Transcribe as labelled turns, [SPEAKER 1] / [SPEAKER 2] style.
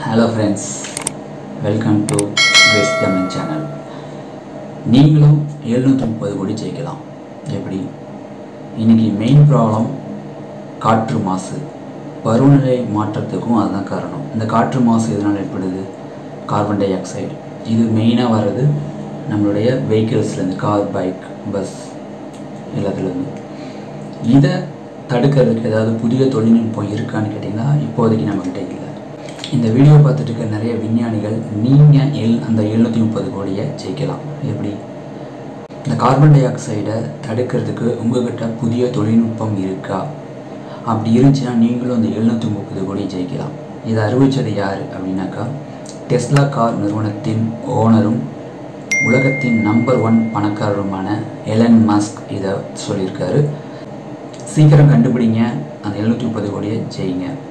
[SPEAKER 1] hello friends welcome to Grace Tamil channel நீங்களும் எழுநூற்றி முப்பது கோடி ஜெயிக்கலாம் எப்படி இன்னைக்கு மெயின் ப்ராப்ளம் காற்று மாசு பருவநிலை மாற்றத்துக்கும் அதுதான் காரணம் இந்த காற்று மாசு எதனால் ஏற்படுது கார்பன் டை ஆக்சைடு இது மெயினாக வர்றது நம்மளுடைய வெஹிக்கிள்ஸ்லேருந்து கார் பைக் பஸ் எல்லாத்துலேருந்து இதை தடுக்கிறதுக்கு ஏதாவது புதிய தொழில்நுட்பம் இருக்கான்னு கேட்டிங்கன்னா இப்போதைக்கு நம்மக்கிட்ட இல்லை இந்த வீடியோ பார்த்துட்டு இருக்க நிறைய விஞ்ஞானிகள் நீங்கள் எல் அந்த எழுநூற்றி முப்பது கோடியை ஜெயிக்கலாம் எப்படி இந்த கார்பன் டை ஆக்சைடை தடுக்கிறதுக்கு உங்ககிட்ட புதிய தொழில்நுட்பம் இருக்கா அப்படி இருந்துச்சுன்னா நீங்களும் அந்த எழுநூற்றி முப்பது கோடி ஜெயிக்கலாம் இதை அறிவித்தது யார் அப்படின்னாக்கா டெஸ்லா கார் நிறுவனத்தின் ஓனரும் உலகத்தின் நம்பர் ஒன் பணக்காரருமான எலன் மஸ்க் இதை சொல்லியிருக்காரு சீக்கிரம் கண்டுபிடிங்க அந்த எழுநூற்றி முப்பது கோடியை ஜெயிங்க